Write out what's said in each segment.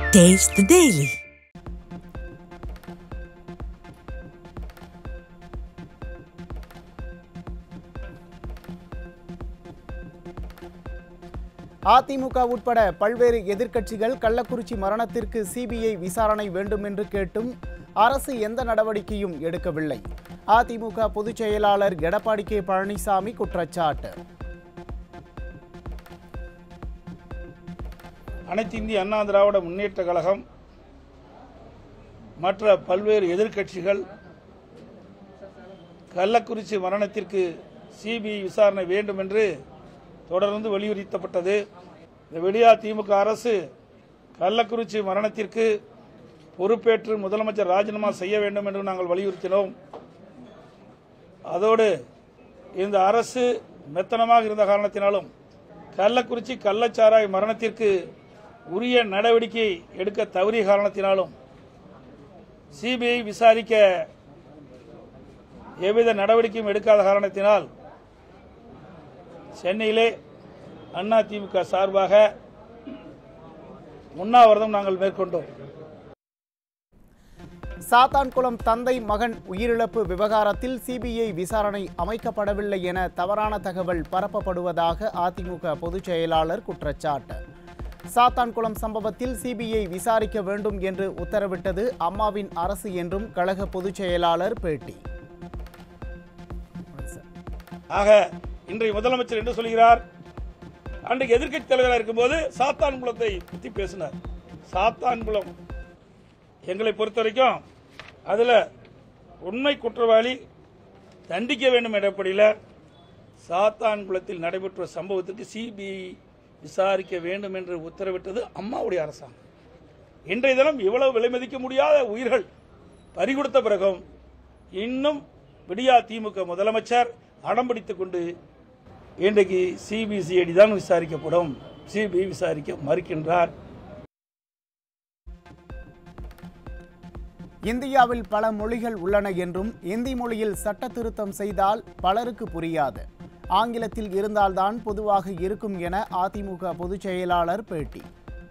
Taste the Daily. AIADMK உட்பட பல்வேறு எதிர்க்கட்சிகள் கள்ளக்குறிச்சி மரணத்திற்கு சிபிஐ விசாரணை வேண்டும் என்று கேட்டும் அரசு எந்த நடவடிக்கையும் எடுக்கவில்லை அதிமுக பொதுச் செயலாளர் எடப்பாடி கே பழனிசாமி குற்றச்சாட்டு அனைத்து இந்திய அண்ணா திராவிட முன்னேற்ற கழகம் மற்ற பல்வேறு எதிர்க்கட்சிகள் கள்ளக்குறிச்சி மரணத்திற்கு சிபிஐ விசாரணை வேண்டும் என்று தொடர்ந்து வலியுறுத்தப்பட்டது இந்த விடியா திமுக அரசு கள்ளக்குறிச்சி மரணத்திற்கு பொறுப்பேற்று முதலமைச்சர் ராஜினாமா செய்ய வேண்டும் என்று நாங்கள் வலியுறுத்தினோம் அதோடு இந்த அரசு மெத்தனமாக இருந்த காரணத்தினாலும் கள்ளக்குறிச்சி கள்ளச்சாராய் மரணத்திற்கு உரிய நடவடிக்கை எடுக்க தவறிய காரணத்தினாலும் சிபிஐ விசாரிக்க எவ்வித நடவடிக்கையும் எடுக்காத காரணத்தினால் சென்னையிலே அதிமுக சார்பாக உண்ணாவிரதம் நாங்கள் மேற்கொண்டோம் சாத்தான்குளம் தந்தை மகன் உயிரிழப்பு விவகாரத்தில் சிபிஐ விசாரணை அமைக்கப்படவில்லை என தவறான தகவல் பரப்பப்படுவதாக அதிமுக பொதுச் செயலாளர் குற்றச்சாட்டு சாத்தான்குளம் சம்பவத்தில் சிபிஐ விசாரிக்க வேண்டும் என்று உத்தரவிட்டது அம்மாவின் அரசு என்றும் கழக பொதுச் செயலாளர் பேட்டி ஆக இன்றைய முதலமைச்சர் என்ன சொல்கிறார் அன்றைக்கு எதிர்க்கட்சி தலைவராக இருக்கும்போது சாத்தான்குளத்தை பற்றி பேசினார் சாத்தான்குளம் எங்களை பொறுத்த வரைக்கும் அதில் உண்மை குற்றவாளி தண்டிக்க வேண்டும் என்ற அடிப்படையில் சாத்தான்குளத்தில் நடைபெற்ற சம்பவத்திற்கு சிபிஐ விசாரிக்க வேண்டும் என்று உத்தரவிட்டது அம்மாவுடைய அரசாங்கம் இன்றைய தினம் இவ்வளவு விலை மதிக்க முடியாத உயிர்கள் பறிகொடுத்த பிறகும் இன்னும் விடியா திமுக முதலமைச்சர் அடம்பிடித்துக் கொண்டு இன்றைக்கு சிபிசிஐடி தான் விசாரிக்கப்படும் சிபிஐ விசாரிக்க மறுக்கின்றார் இந்தியாவில் பல மொழிகள் உள்ளன என்றும் இந்தி மொழியில் சட்ட திருத்தம் செய்தால் பலருக்கு புரியாது ஆங்கிலத்தில் இருந்தால்தான் பொதுவாக இருக்கும் என அதிமுக பொதுச் செயலாளர் பேட்டி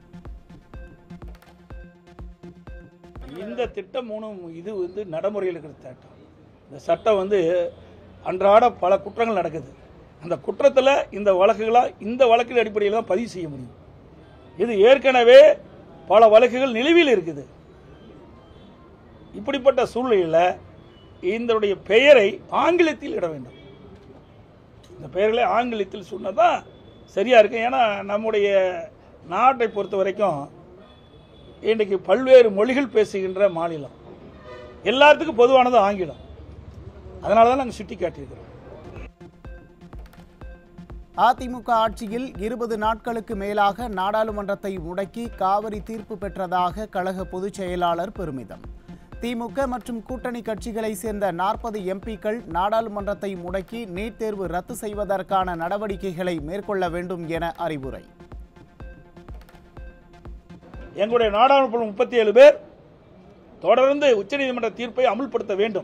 இந்த திட்டம் மூணும் இது வந்து நடைமுறையில் இருக்கிற திட்டம் இந்த சட்டம் வந்து அன்றாட பல குற்றங்கள் நடக்குது அந்த குற்றத்தில் இந்த வழக்குகளா இந்த வழக்கின் அடிப்படையில் தான் பதிவு செய்ய முடியும் இது ஏற்கனவே பல வழக்குகள் நிலுவையில் இருக்குது இப்படிப்பட்ட சூழ்நிலையில் இதனுடைய பெயரை ஆங்கிலத்தில் இட வேண்டும் இந்த பெயர்களை ஆங்கிலத்தில் சொன்னதான் சரியா இருக்கும் ஏன்னா நம்முடைய நாட்டை பொறுத்த வரைக்கும் இன்றைக்கு பல்வேறு மொழிகள் பேசுகின்ற மாநிலம் எல்லாத்துக்கும் பொதுவானது ஆங்கிலம் அதனால தான் நாங்கள் சுட்டி காட்டியிருக்கிறோம் அதிமுக ஆட்சியில் இருபது நாட்களுக்கு மேலாக நாடாளுமன்றத்தை முடக்கி காவிரி தீர்ப்பு பெற்றதாக கழக பொதுச் செயலாளர் பெருமிதம் திமுக மற்றும் கூட்டணி கட்சிகளை சேர்ந்த நாற்பது எம்பிக்கள் நாடாளுமன்றத்தை முடக்கி நீட் தேர்வு ரத்து செய்வதற்கான நடவடிக்கைகளை மேற்கொள்ள வேண்டும் என அறிவுரை எங்களுடைய நாடாளுமன்ற முப்பத்தி ஏழு பேர் தொடர்ந்து உச்சநீதிமன்ற தீர்ப்பை அமுல்படுத்த வேண்டும்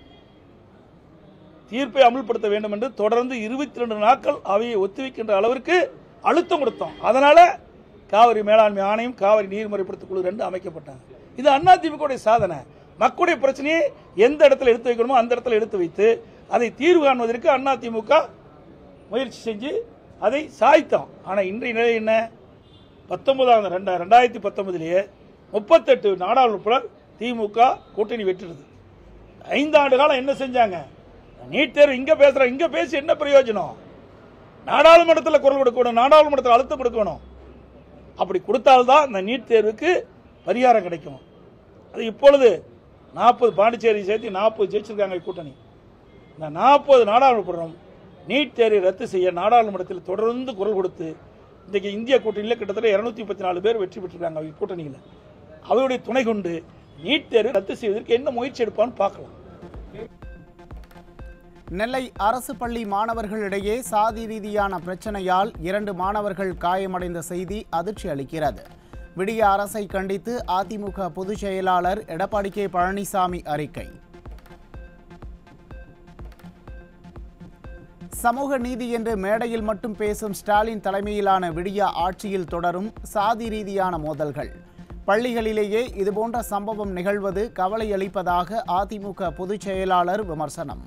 தீர்ப்பை அமுல்படுத்த வேண்டும் என்று தொடர்ந்து இருபத்தி ரெண்டு நாட்கள் அவையை ஒத்திவைக்கின்ற அளவிற்கு அழுத்தம் கொடுத்தோம் அதனால காவிரி மேலாண்மை ஆணையம் காவிரி நீர்முறைப்படுத்த குழு ரெண்டு அமைக்கப்பட்டாங்க இது அதிமுக சாதனை மக்களுடைய பிரச்சனையை எந்த இடத்துல எடுத்து வைக்கணுமோ அந்த இடத்துல எடுத்து வைத்து அதை தீர்வு காண்பதற்கு அதிமுக முயற்சி செஞ்சு அதை சாய்த்தோம் ஆனால் இன்றைய நிலை என்ன பத்தொன்பதாம் ரெண்டா ரெண்டாயிரத்தி பத்தொன்பதிலேயே முப்பத்தெட்டு நாடாளுமன்ற திமுக கூட்டணி வெற்றிடுது ஐந்தாண்டு காலம் என்ன செஞ்சாங்க நீட் தேர்வு இங்க பேசுறோம் இங்க பேசி என்ன பிரயோஜனம் நாடாளுமன்றத்தில் குரல் கொடுக்கணும் நாடாளுமன்றத்தில் அழுத்தம் கொடுக்கணும் அப்படி கொடுத்தால்தான் இந்த நீட் தேர்வுக்கு பரிகாரம் கிடைக்கும் அது இப்பொழுது நாற்பது பாண்டிச்சேரி சேர்த்து நாற்பது ஜெயிச்சிருக்காங்க கூட்டணி இந்த நாற்பது நாடாளுமன்றம் நீட் தேர்வை ரத்து செய்ய நாடாளுமன்றத்தில் தொடர்ந்து குரல் கொடுத்து இன்றைக்கு இந்திய கூட்டணியில் கிட்டத்தட்ட இருநூத்தி முப்பத்தி நாலு பேர் வெற்றி பெற்றிருக்காங்க அவங்க கூட்டணியில் அவருடைய துணை கொண்டு நீட் தேர்வை ரத்து செய்வதற்கு என்ன முயற்சி எடுப்பான்னு பார்க்கலாம் நெல்லை அரசு பள்ளி மாணவர்களிடையே சாதி ரீதியான பிரச்சனையால் இரண்டு மாணவர்கள் காயமடைந்த செய்தி அதிர்ச்சி அளிக்கிறது விடிய அரசை கண்டித்து அதிமுக பொதுச் செயலாளர் எடப்பாடி கே பழனிசாமி அறிக்கை சமூக நீதி என்று மேடையில் மட்டும் பேசும் ஸ்டாலின் தலைமையிலான விடியா ஆட்சியில் தொடரும் சாதி ரீதியான மோதல்கள் பள்ளிகளிலேயே இதுபோன்ற சம்பவம் நிகழ்வது கவலை அளிப்பதாக அதிமுக பொதுச் செயலாளர் விமர்சனம்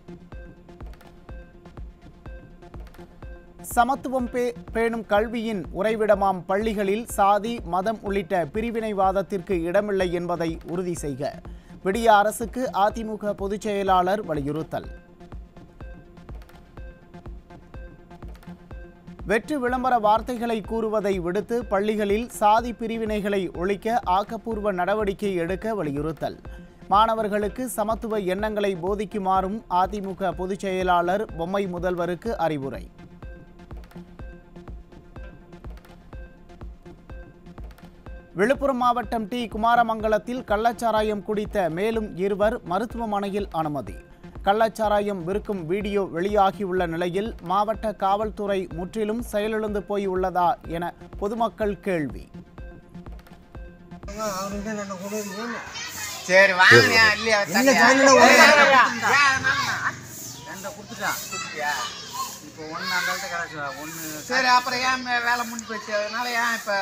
சமத்துவம் பே- பேணும் கல்வியின் உறைவிடமாம் பள்ளிகளில் சாதி மதம் உள்ளிட்ட பிரிவினைவாதத்திற்கு இடமில்லை என்பதை உறுதி செய்க விடிய அரசுக்கு அதிமுக பொதுச் செயலாளர் வலியுறுத்தல் வெற்று விளம்பர வார்த்தைகளை கூறுவதை விடுத்து பள்ளிகளில் சாதி பிரிவினைகளை ஒழிக்க ஆக்கப்பூர்வ நடவடிக்கை எடுக்க வலியுறுத்தல் மாணவர்களுக்கு சமத்துவ எண்ணங்களை போதிக்குமாறும் அதிமுக பொதுச் செயலாளர் பொம்மை முதல்வருக்கு அறிவுரை விழுப்புரம் மாவட்டம் டி குமாரமங்கலத்தில் கள்ளச்சாராயம் குடித்த மேலும் இருவர் மருத்துவமனையில் அனுமதி கள்ளச்சாராயம் விற்கும் வீடியோ வெளியாகியுள்ள நிலையில் மாவட்ட காவல்துறை முற்றிலும் செயலிழந்து போய் உள்ளதா என பொதுமக்கள் கேள்வி சரி வாங்கினியா இல்லையா இல்ல, தானே இப்போ ஒன்று அந்த இடத்துல கிடச்சி ஒன்று சரி அப்புறம் ஏன் மே- வேலை முடிஞ்சு போச்சு அதனால ஏன் இப்போ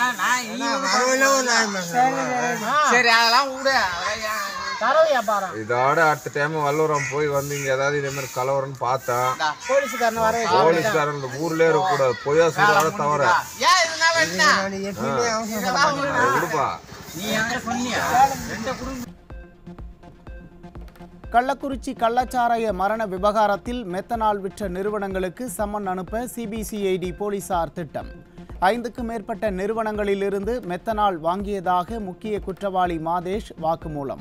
சரி அதெல்லாம் விடு அதெல்லாம் ஏன் தரவு வியாபாரம் இதோட அடுத்த டைம் வல்லூரம் போய் வந்து இங்க ஏதாவது இதே மாதிரி கலவரம்னு பார்த்தேன் போலீஸ்காரன் வர போலீஸ்காரன் இந்த ஊர்லயே இருக்கக்கூடாது பொய்யா சொல்றாத தவிர ஏன் இதனால என்ன இதெல்லாம் விடு. அது விடுப்பா நீ என்கிட்ட சொன்னியா ரெண்டு குடும்பம் கள்ளக்குறிச்சி கள்ளச்சாராய மரண விவகாரத்தில் மெத்தனால் விற்ற நிறுவனங்களுக்கு சம்மன் அனுப்ப சிபிசிஐடி போலீசார் திட்டம் ஐந்துக்கும் மேற்பட்ட நிறுவனங்களிலிருந்து மெத்தனால் வாங்கியதாக முக்கிய குற்றவாளி மாதேஷ் வாக்குமூலம்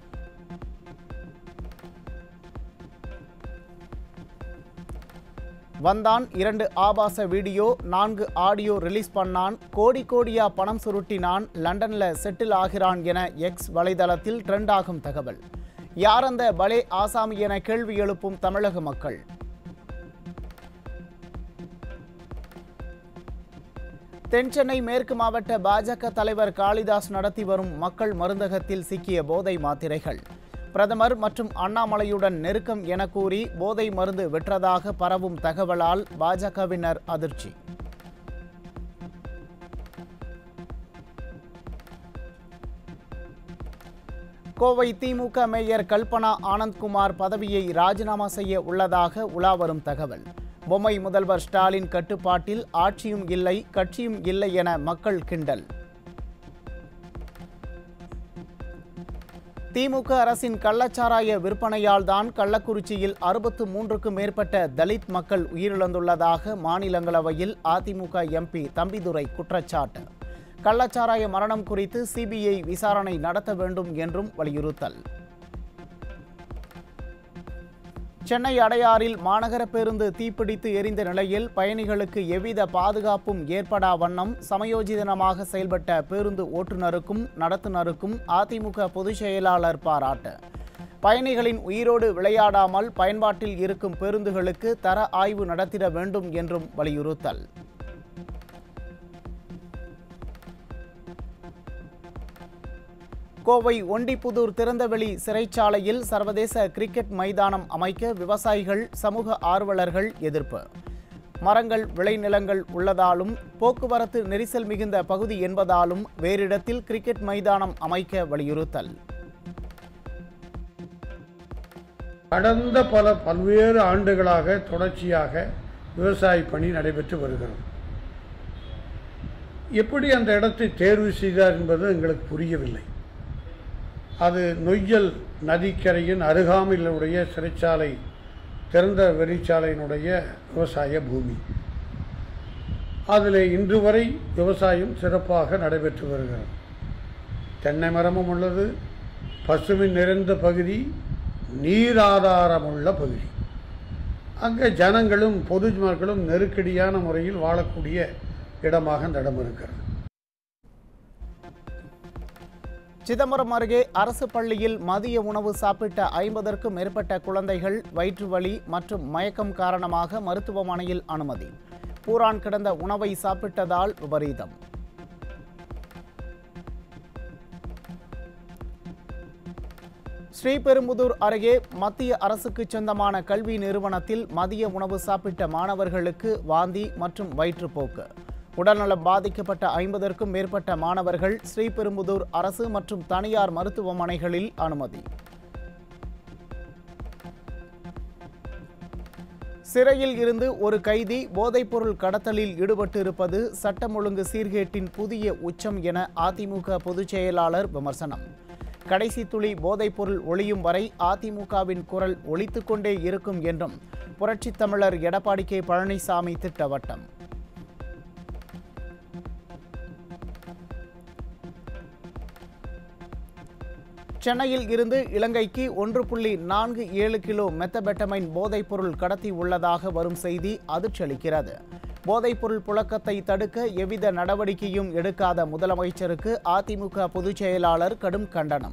வந்தான் இரண்டு ஆபாச வீடியோ நான்கு ஆடியோ ரிலீஸ் பண்ணான் கோடி கோடியா பணம் சுருட்டினான் லண்டன்ல செட்டில் ஆகிறான் என எக்ஸ் வலைதளத்தில் ட்ரெண்ட் ஆகும் தகவல் யார் அந்த பலே ஆசாமி என கேள்வி எழுப்பும் தமிழக மக்கள் தென்சென்னை மேற்கு மாவட்ட பாஜக தலைவர் காளிதாஸ் நடத்தி வரும் மக்கள் மருந்தகத்தில் சிக்கிய போதை மாத்திரைகள் பிரதமர் மற்றும் அண்ணாமலையுடன் நெருக்கம் என கூறி போதை மருந்து விற்றதாக பரவும் தகவலால் பாஜகவினர் அதிர்ச்சி கோவை திமுக மேயர் கல்பனா ஆனந்த்குமார் பதவியை ராஜினாமா செய்ய உள்ளதாக உலாவரும் தகவல் பொம்மை முதல்வர் ஸ்டாலின் கட்டுப்பாட்டில் ஆட்சியும் இல்லை கட்சியும் இல்லை என மக்கள் கிண்டல் திமுக அரசின் கள்ளச்சாராய விற்பனையால் தான் கள்ளக்குறிச்சியில் அறுபத்து மூன்றுக்கும் மேற்பட்ட தலித் மக்கள் உயிரிழந்துள்ளதாக மாநிலங்களவையில் அதிமுக எம்பி தம்பிதுரை குற்றச்சாட்டு கள்ளச்சாராய மரணம் குறித்து சிபிஐ விசாரணை நடத்த வேண்டும் என்றும் வலியுறுத்தல் சென்னை அடையாறில் மாநகர பேருந்து தீப்பிடித்து எரிந்த நிலையில் பயணிகளுக்கு எவ்வித பாதுகாப்பும் ஏற்படா வண்ணம் சமயோஜிதனமாக செயல்பட்ட பேருந்து ஓட்டுநருக்கும் நடத்துனருக்கும் அதிமுக பொதுச் செயலாளர் பாராட்டு பயணிகளின் உயிரோடு விளையாடாமல் பயன்பாட்டில் இருக்கும் பேருந்துகளுக்கு தர ஆய்வு நடத்திட வேண்டும் என்றும் வலியுறுத்தல் கோவை ஒண்டிப்புதூர் திறந்தவெளி சிறைச்சாலையில் சர்வதேச கிரிக்கெட் மைதானம் அமைக்க விவசாயிகள் சமூக ஆர்வலர்கள் எதிர்ப்பு மரங்கள் விளைநிலங்கள் உள்ளதாலும் போக்குவரத்து நெரிசல் மிகுந்த பகுதி என்பதாலும் வேறிடத்தில் கிரிக்கெட் மைதானம் அமைக்க வலியுறுத்தல் கடந்த பல பல்வேறு ஆண்டுகளாக தொடர்ச்சியாக விவசாய பணி நடைபெற்று வருகிறது எப்படி அந்த இடத்தை தேர்வு செய்தார் என்பது எங்களுக்கு புரியவில்லை அது நொய்யல் நதிக்கரையின் அருகாமையிலுடைய சிறைச்சாலை திறந்த வெளிச்சாலையினுடைய விவசாய பூமி அதில் இன்று வரை விவசாயம் சிறப்பாக நடைபெற்று வருகிறது தென்னை மரமும் உள்ளது பசுமை நிறைந்த பகுதி நீராதாரமுள்ள பகுதி அங்கே ஜனங்களும் பொதுமக்களும் நெருக்கடியான முறையில் வாழக்கூடிய இடமாக அந்த இடம் இருக்கிறது சிதம்பரம் அருகே அரசு பள்ளியில் மதிய உணவு சாப்பிட்ட ஐம்பதற்கும் மேற்பட்ட குழந்தைகள் வயிற்று வலி மற்றும் மயக்கம் காரணமாக மருத்துவமனையில் அனுமதி பூரான் கிடந்த உணவை சாப்பிட்டதால் விபரீதம் ஸ்ரீபெரும்புதூர் அருகே மத்திய அரசுக்கு சொந்தமான கல்வி நிறுவனத்தில் மதிய உணவு சாப்பிட்ட மாணவர்களுக்கு வாந்தி மற்றும் வயிற்றுப்போக்கு உடல்நலம் பாதிக்கப்பட்ட ஐம்பதற்கும் மேற்பட்ட மாணவர்கள் ஸ்ரீபெரும்புதூர் அரசு மற்றும் தனியார் மருத்துவமனைகளில் அனுமதி சிறையில் இருந்து ஒரு கைதி போதைப்பொருள் கடத்தலில் ஈடுபட்டு இருப்பது சட்டம் ஒழுங்கு சீர்கேட்டின் புதிய உச்சம் என அதிமுக பொதுச் செயலாளர் விமர்சனம் கடைசி துளி போதைப்பொருள் ஒளியும் வரை அதிமுகவின் குரல் ஒலித்துக் கொண்டே இருக்கும் என்றும் புரட்சித் தமிழர் எடப்பாடி கே பழனிசாமி திட்டவட்டம் சென்னையில் இருந்து இலங்கைக்கு ஒன்று புள்ளி நான்கு ஏழு கிலோ மெத்தபெட்டமைன் போதைப்பொருள் கடத்தி உள்ளதாக வரும் செய்தி அதிர்ச்சியளிக்கிறது போதைப்பொருள் புழக்கத்தை தடுக்க எவ்வித நடவடிக்கையும் எடுக்காத முதலமைச்சருக்கு அதிமுக பொதுச் செயலாளர் கடும் கண்டனம்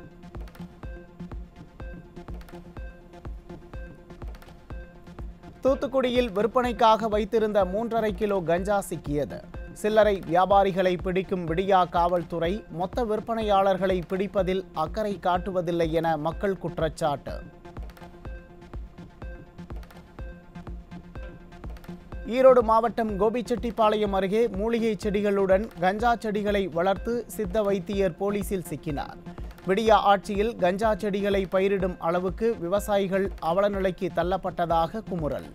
தூத்துக்குடியில் விற்பனைக்காக வைத்திருந்த மூன்றரை கிலோ கஞ்சா சிக்கியது சில்லறை வியாபாரிகளை பிடிக்கும் விடியா காவல்துறை மொத்த விற்பனையாளர்களை பிடிப்பதில் அக்கறை காட்டுவதில்லை என மக்கள் குற்றச்சாட்டு ஈரோடு மாவட்டம் கோபிச்செட்டிப்பாளையம் அருகே மூலிகை செடிகளுடன் கஞ்சா செடிகளை வளர்த்து சித்த வைத்தியர் போலீசில் சிக்கினார் விடியா ஆட்சியில் கஞ்சா செடிகளை பயிரிடும் அளவுக்கு விவசாயிகள் அவலநிலைக்கு தள்ளப்பட்டதாக குமுறல்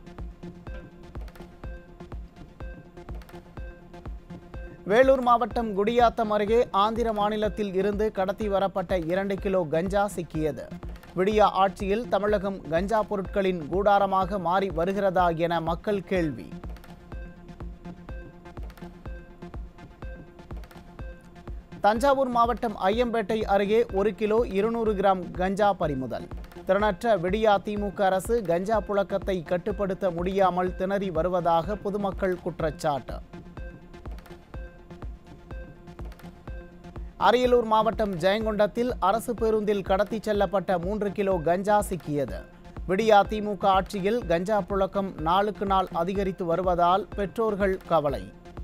வேலூர் மாவட்டம் குடியாத்தம் அருகே ஆந்திர மாநிலத்தில் இருந்து கடத்தி வரப்பட்ட இரண்டு கிலோ கஞ்சா சிக்கியது விடியா ஆட்சியில் தமிழகம் கஞ்சா பொருட்களின் கூடாரமாக மாறி வருகிறதா என மக்கள் கேள்வி தஞ்சாவூர் மாவட்டம் ஐயம்பேட்டை அருகே ஒரு கிலோ இருநூறு கிராம் கஞ்சா பறிமுதல் திறனற்ற விடியா திமுக அரசு கஞ்சா புழக்கத்தை கட்டுப்படுத்த முடியாமல் திணறி வருவதாக பொதுமக்கள் குற்றச்சாட்டு அரியலூர் மாவட்டம் ஜெயங்கொண்டத்தில் அரசு பேருந்தில் கடத்திச் செல்லப்பட்ட மூன்று கிலோ கஞ்சா சிக்கியது விடியா திமுக ஆட்சியில் கஞ்சா புழக்கம் நாளுக்கு நாள் அதிகரித்து வருவதால் பெற்றோர்கள் கவலை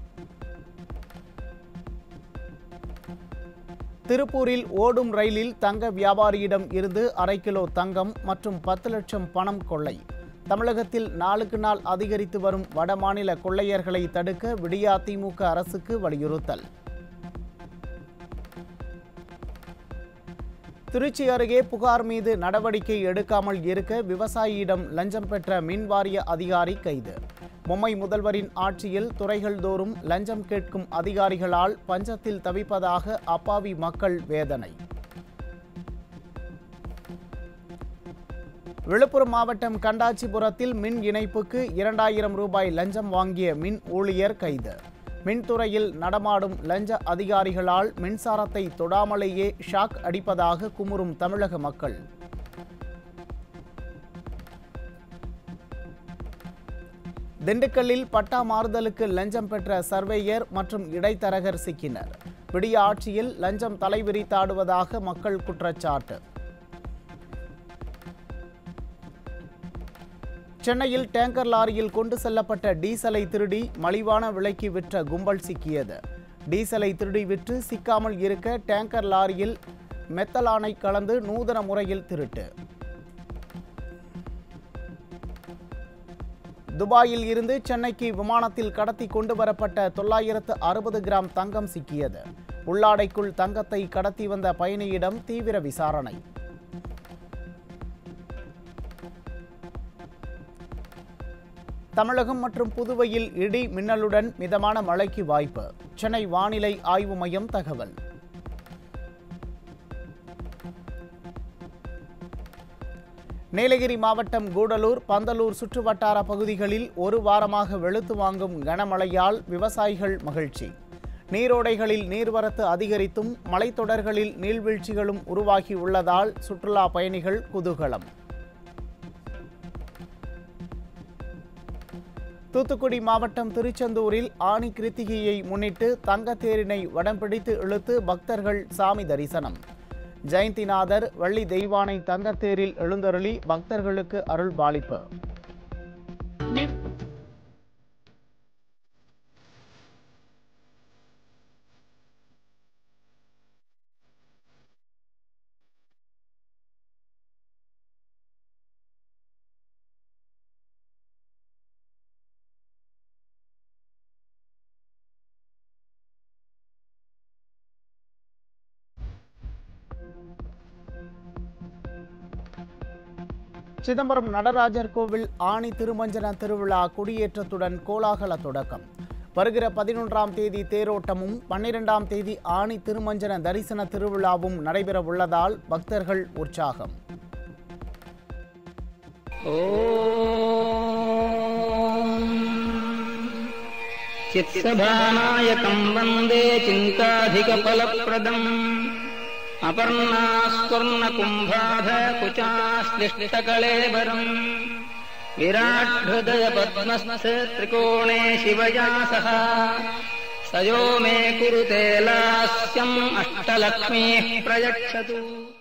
திருப்பூரில் ஓடும் ரயிலில் தங்க வியாபாரியிடம் இருந்து அரை கிலோ தங்கம் மற்றும் பத்து லட்சம் பணம் கொள்ளை தமிழகத்தில் நாளுக்கு நாள் அதிகரித்து வரும் வடமாநில கொள்ளையர்களை தடுக்க விடியா திமுக அரசுக்கு வலியுறுத்தல் திருச்சி அருகே புகார் மீது நடவடிக்கை எடுக்காமல் இருக்க விவசாயியிடம் லஞ்சம் பெற்ற மின் வாரிய அதிகாரி கைது பொம்மை முதல்வரின் ஆட்சியில் துறைகள் தோறும் லஞ்சம் கேட்கும் அதிகாரிகளால் பஞ்சத்தில் தவிப்பதாக அப்பாவி மக்கள் வேதனை விழுப்புரம் மாவட்டம் கண்டாச்சிபுரத்தில் மின் இணைப்புக்கு இரண்டாயிரம் ரூபாய் லஞ்சம் வாங்கிய மின் ஊழியர் கைது மின்துறையில் நடமாடும் லஞ்ச அதிகாரிகளால் மின்சாரத்தை தொடாமலேயே ஷாக் அடிப்பதாக குமுறும் தமிழக மக்கள் திண்டுக்கல்லில் பட்டா மாறுதலுக்கு லஞ்சம் பெற்ற சர்வேயர் மற்றும் இடைத்தரகர் சிக்கினர் விடிய ஆட்சியில் லஞ்சம் தலைவிரித்தாடுவதாக மக்கள் குற்றச்சாட்டு சென்னையில் டேங்கர் லாரியில் கொண்டு செல்லப்பட்ட டீசலை திருடி மலிவான விலைக்கு விற்ற கும்பல் சிக்கியது டீசலை திருடி விற்று சிக்காமல் இருக்க டேங்கர் லாரியில் மெத்தலானை கலந்து நூதன முறையில் திருட்டு துபாயில் இருந்து சென்னைக்கு விமானத்தில் கடத்தி கொண்டு வரப்பட்ட தொள்ளாயிரத்து அறுபது கிராம் தங்கம் சிக்கியது உள்ளாடைக்குள் தங்கத்தை கடத்தி வந்த பயணியிடம் தீவிர விசாரணை தமிழகம் மற்றும் புதுவையில் இடி மின்னலுடன் மிதமான மழைக்கு வாய்ப்பு சென்னை வானிலை ஆய்வு மையம் தகவல் நீலகிரி மாவட்டம் கூடலூர் பந்தலூர் சுற்றுவட்டார பகுதிகளில் ஒரு வாரமாக வெளுத்து வாங்கும் கனமழையால் விவசாயிகள் மகிழ்ச்சி நீரோடைகளில் நீர்வரத்து அதிகரித்தும் மலைத்தொடர்களில் நீர்வீழ்ச்சிகளும் உருவாகி உள்ளதால் சுற்றுலா பயணிகள் குதூகலம் தூத்துக்குடி மாவட்டம் திருச்செந்தூரில் ஆணி கிருத்திகையை முன்னிட்டு தங்கத்தேரினை வடம் பிடித்து இழுத்து பக்தர்கள் சாமி தரிசனம் ஜெயந்திநாதர் வள்ளி தெய்வானை தங்கத்தேரில் எழுந்தருளி பக்தர்களுக்கு அருள் பாலிப்பு சிதம்பரம் நடராஜர் கோவில் ஆணி திருமஞ்சன திருவிழா கொடியேற்றத்துடன் கோலாகல தொடக்கம் வருகிற பதினொன்றாம் தேதி தேரோட்டமும் பன்னிரெண்டாம் தேதி ஆணி திருமஞ்சன தரிசன திருவிழாவும் நடைபெற உள்ளதால் பக்தர்கள் உற்சாகம் चित्सभानायकम् वन्दे चिन्ताधिकफलप्रदम् अपर्णास्वर्णकुम्भाध कुचाश्लिष्टकलेबरम् विराट्हृदयपद्मस्य त्रिकोणे शिवया सह स यो मे कुरुते लास्यम् अष्टलक्ष्मीः प्रयच्छतु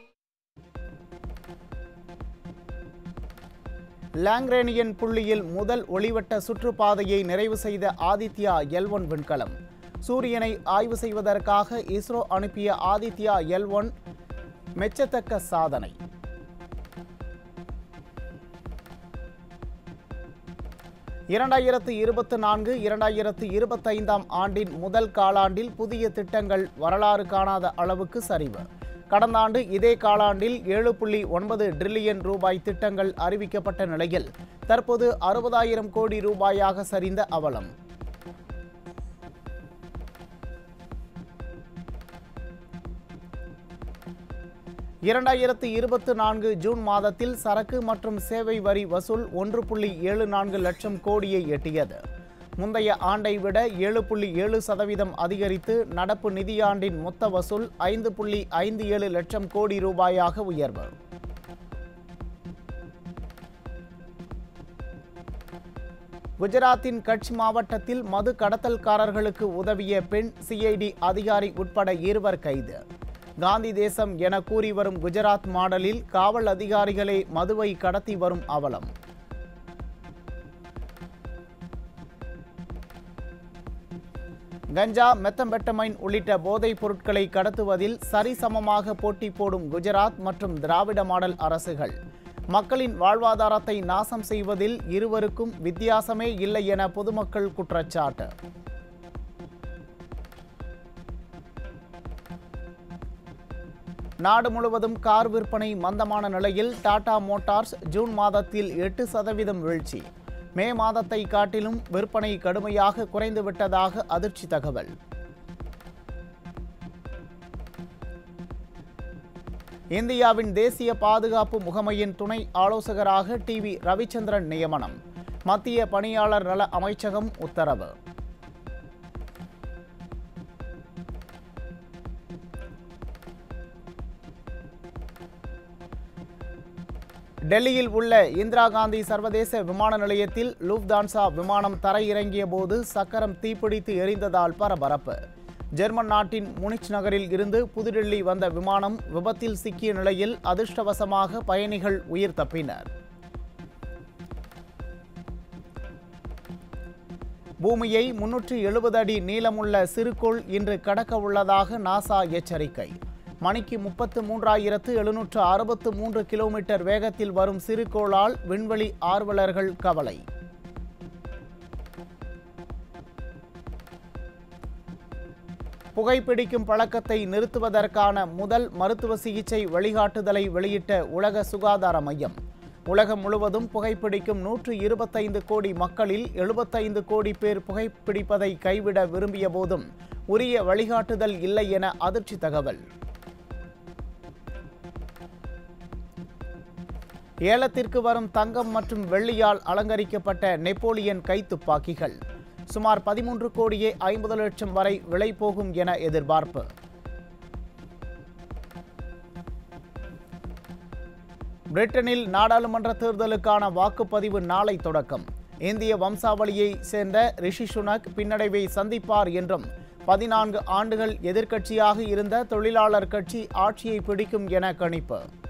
லாங்ரேனியன் புள்ளியில் முதல் ஒளிவட்ட சுற்றுப்பாதையை நிறைவு செய்த ஆதித்யா எல் ஒன் விண்கலம் சூரியனை ஆய்வு செய்வதற்காக இஸ்ரோ அனுப்பிய ஆதித்யா எல் ஒன் மெச்சத்தக்க சாதனை இரண்டாயிரத்து இருபத்து நான்கு இரண்டாயிரத்து இருபத்தைந்தாம் ஆண்டின் முதல் காலாண்டில் புதிய திட்டங்கள் வரலாறு காணாத அளவுக்கு சரிவு கடந்த ஆண்டு இதே காலாண்டில் ஏழு புள்ளி ஒன்பது டிரில்லியன் ரூபாய் திட்டங்கள் அறிவிக்கப்பட்ட நிலையில் தற்போது அறுபதாயிரம் கோடி ரூபாயாக சரிந்த அவலம் இரண்டாயிரத்து இருபத்து நான்கு ஜூன் மாதத்தில் சரக்கு மற்றும் சேவை வரி வசூல் ஒன்று புள்ளி ஏழு நான்கு லட்சம் கோடியை எட்டியது முந்தைய ஆண்டை விட ஏழு புள்ளி ஏழு சதவீதம் அதிகரித்து நடப்பு நிதியாண்டின் மொத்த வசூல் ஐந்து புள்ளி ஐந்து ஏழு லட்சம் கோடி ரூபாயாக உயர்வு குஜராத்தின் கட்ச் மாவட்டத்தில் மது கடத்தல்காரர்களுக்கு உதவிய பெண் சிஐடி அதிகாரி உட்பட இருவர் கைது காந்தி தேசம் என கூறி வரும் குஜராத் மாடலில் காவல் அதிகாரிகளே மதுவை கடத்தி வரும் அவலம் கஞ்சா மெத்தம்பெட்டமைன் உள்ளிட்ட போதைப் பொருட்களை கடத்துவதில் சரிசமமாக போட்டி போடும் குஜராத் மற்றும் திராவிட மாடல் அரசுகள் மக்களின் வாழ்வாதாரத்தை நாசம் செய்வதில் இருவருக்கும் வித்தியாசமே இல்லை என பொதுமக்கள் குற்றச்சாட்டு நாடு முழுவதும் கார் விற்பனை மந்தமான நிலையில் டாடா மோட்டார்ஸ் ஜூன் மாதத்தில் எட்டு சதவீதம் வீழ்ச்சி மே மாதத்தை காட்டிலும் விற்பனை கடுமையாக குறைந்துவிட்டதாக அதிர்ச்சி தகவல் இந்தியாவின் தேசிய பாதுகாப்பு முகமையின் துணை ஆலோசகராக டி வி ரவிச்சந்திரன் நியமனம் மத்திய பணியாளர் நல அமைச்சகம் உத்தரவு டெல்லியில் உள்ள இந்திரா காந்தி சர்வதேச விமான நிலையத்தில் லூப்தான்சா விமானம் தரையிறங்கிய போது சக்கரம் தீப்பிடித்து எரிந்ததால் பரபரப்பு ஜெர்மன் நாட்டின் முனிச் நகரில் இருந்து புதுடில்லி வந்த விமானம் விபத்தில் சிக்கிய நிலையில் அதிர்ஷ்டவசமாக பயணிகள் உயிர் தப்பினர் பூமியை முன்னூற்றி எழுபது அடி நீளமுள்ள சிறுகோள் இன்று கடக்க உள்ளதாக நாசா எச்சரிக்கை மணிக்கு முப்பத்து மூன்றாயிரத்து எழுநூற்று அறுபத்து மூன்று கிலோமீட்டர் வேகத்தில் வரும் சிறுகோளால் விண்வெளி ஆர்வலர்கள் கவலை புகைப்பிடிக்கும் பழக்கத்தை நிறுத்துவதற்கான முதல் மருத்துவ சிகிச்சை வழிகாட்டுதலை வெளியிட்ட உலக சுகாதார மையம் உலகம் முழுவதும் புகைப்பிடிக்கும் நூற்று இருபத்தைந்து கோடி மக்களில் எழுபத்தைந்து கோடி பேர் புகைப்பிடிப்பதை கைவிட விரும்பிய போதும் உரிய வழிகாட்டுதல் இல்லை என அதிர்ச்சி தகவல் ஏலத்திற்கு வரும் தங்கம் மற்றும் வெள்ளியால் அலங்கரிக்கப்பட்ட நெப்போலியன் கைத்துப்பாக்கிகள் சுமார் பதிமூன்று கோடியே ஐம்பது லட்சம் வரை விலை போகும் என எதிர்பார்ப்பு பிரிட்டனில் நாடாளுமன்ற தேர்தலுக்கான வாக்குப்பதிவு நாளை தொடக்கம் இந்திய வம்சாவளியை சேர்ந்த ரிஷி சுனக் பின்னடைவை சந்திப்பார் என்றும் பதினான்கு ஆண்டுகள் எதிர்க்கட்சியாக இருந்த தொழிலாளர் கட்சி ஆட்சியை பிடிக்கும் என கணிப்பு